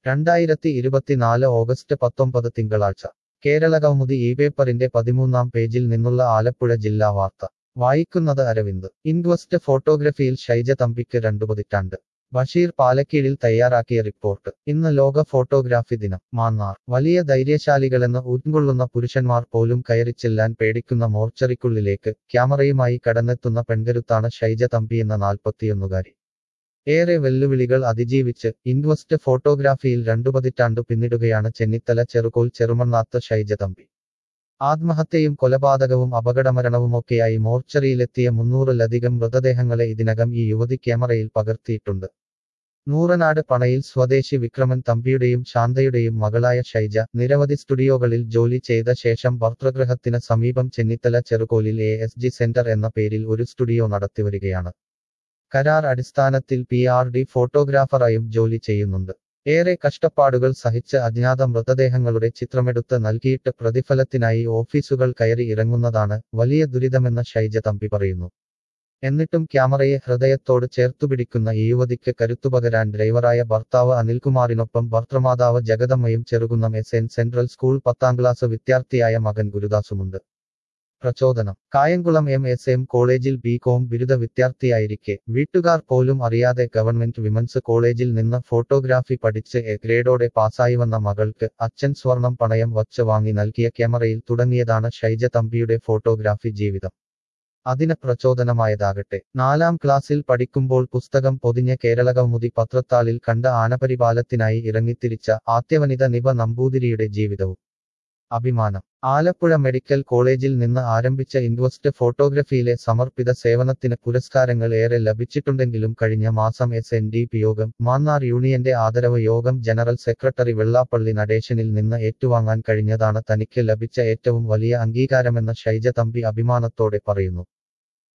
രണ്ടായിരത്തി ഇരുപത്തിനാല് ഓഗസ്റ്റ് പത്തൊമ്പത് തിങ്കളാഴ്ച കേരളകൗമുദി ഈ പേപ്പറിന്റെ പതിമൂന്നാം പേജിൽ നിന്നുള്ള ആലപ്പുഴ ജില്ലാ വാർത്ത വായിക്കുന്നത് അരവിന്ദ് ഇൻക്വസ്റ്റ് ഫോട്ടോഗ്രഫിയിൽ ഷൈജ തമ്പിക്ക് രണ്ടു പതിറ്റാണ്ട് ബഷീർ പാലക്കീഴിൽ തയ്യാറാക്കിയ റിപ്പോർട്ട് ഇന്ന് ലോക ഫോട്ടോഗ്രാഫി ദിനം മാന്നാർ വലിയ ധൈര്യശാലികളെന്ന് ഉൾക്കൊള്ളുന്ന പുരുഷന്മാർ പോലും കയറിച്ചെല്ലാൻ പേടിക്കുന്ന മോർച്ചറിക്കുള്ളിലേക്ക് ക്യാമറയുമായി കടന്നെത്തുന്ന പെൺകരുത്താണ് ഷൈജ തമ്പി എന്ന നാൽപ്പത്തിയൊന്നുകാരി ഏറെ വെല്ലുവിളികൾ അതിജീവിച്ച് ഇൻവെസ്റ്റ് ഫോട്ടോഗ്രാഫിയിൽ രണ്ടു പതിറ്റാണ്ടു പിന്നിടുകയാണ് ചെന്നിത്തല ചെറുകോൽ ചെറുമണ്ണാത്ത് ഷൈജ തമ്പി ആത്മഹത്യയും കൊലപാതകവും അപകടമരണവുമൊക്കെയായി മോർച്ചറിയിലെത്തിയ മുന്നൂറിലധികം മൃതദേഹങ്ങളെ ഇതിനകം ഈ യുവതി ക്യാമറയിൽ പകർത്തിയിട്ടുണ്ട് നൂറനാട് പണയിൽ സ്വദേശി വിക്രമൻ തമ്പിയുടെയും ശാന്തയുടെയും മകളായ ഷൈജ നിരവധി സ്റ്റുഡിയോകളിൽ ജോലി ചെയ്ത ശേഷം ഭർത്തൃഗൃഹത്തിന് സമീപം ചെന്നിത്തല ചെറുകോലിൽ എ എസ് ജി സെന്റർ എന്ന പേരിൽ ഒരു സ്റ്റുഡിയോ നടത്തിവരികയാണ് കരാർ അടിസ്ഥാനത്തിൽ പി ആർ ഡി ഫോട്ടോഗ്രാഫറായും ജോലി ചെയ്യുന്നുണ്ട് ഏറെ കഷ്ടപ്പാടുകൾ സഹിച്ച് അജ്ഞാത മൃതദേഹങ്ങളുടെ ചിത്രമെടുത്ത് നൽകിയിട്ട് പ്രതിഫലത്തിനായി ഓഫീസുകൾ കയറി ഇറങ്ങുന്നതാണ് വലിയ ദുരിതമെന്ന് ഷൈജ തമ്പി പറയുന്നു എന്നിട്ടും ക്യാമറയെ ഹൃദയത്തോട് ചേർത്തുപിടിക്കുന്ന ഈ യുവതിക്ക് കരുത്തുപകരാൻ ഡ്രൈവറായ ഭർത്താവ് അനിൽകുമാറിനൊപ്പം ഭർത്തൃമാതാവ് ജഗദമ്മയും Cherukunnam S N central school പത്താം ക്ലാസ് വിദ്യാർത്ഥിയായ മകൻ ഗുരുദാസുമുണ്ട് പ്രചോദനം കായംകുളം എം എസ് എം കോളേജിൽ ബി കോം ബിരുദ വിദ്യാർത്ഥിയായിരിക്കെ വീട്ടുകാർ പോലും അറിയാതെ ഗവൺമെന്റ് വിമൻസ് കോളേജിൽ നിന്ന് ഫോട്ടോഗ്രാഫി പഠിച്ച് എ ഗ്രേഡോടെ പാസ്സായി വന്ന മകൾക്ക് അച്ഛൻ സ്വർണം പണയം വച്ച് വാങ്ങി നൽകിയ ക്യാമറയിൽ തുടങ്ങിയതാണ് ഷൈജ തമ്പിയുടെ ഫോട്ടോഗ്രാഫി ജീവിതം അതിന് പ്രചോദനമായതാകട്ടെ നാലാം ക്ലാസ്സിൽ പഠിക്കുമ്പോൾ പുസ്തകം പൊതിഞ്ഞ കേരളകൗമുദി പത്രത്താളിൽ കണ്ട ആനപരിപാലത്തിനായി ഇറങ്ങിത്തിരിച്ച ആദ്യവനിത നിപ നമ്പൂതിരിയുടെ ജീവിതവും അഭിമാനം ആലപ്പുഴ മെഡിക്കൽ കോളേജിൽ നിന്ന് ആരംഭിച്ച ഇൻവെസ്റ്റ് ഫോട്ടോഗ്രഫിയിലെ സമർപ്പിത സേവനത്തിന് പുരസ്കാരങ്ങൾ ഏറെ ലഭിച്ചിട്ടുണ്ടെങ്കിലും കഴിഞ്ഞ മാസം എസ് എൻ ഡി പി യോഗം മാന്നാർ യൂണിയന്റെ ആദരവ് യോഗം ജനറൽ സെക്രട്ടറി വെള്ളാപ്പള്ളി നടേശനിൽ നിന്ന് ഏറ്റുവാങ്ങാൻ കഴിഞ്ഞതാണ് തനിക്ക് ലഭിച്ച ഏറ്റവും വലിയ അംഗീകാരമെന്ന് ഷൈജ തമ്പി അഭിമാനത്തോടെ പറയുന്നു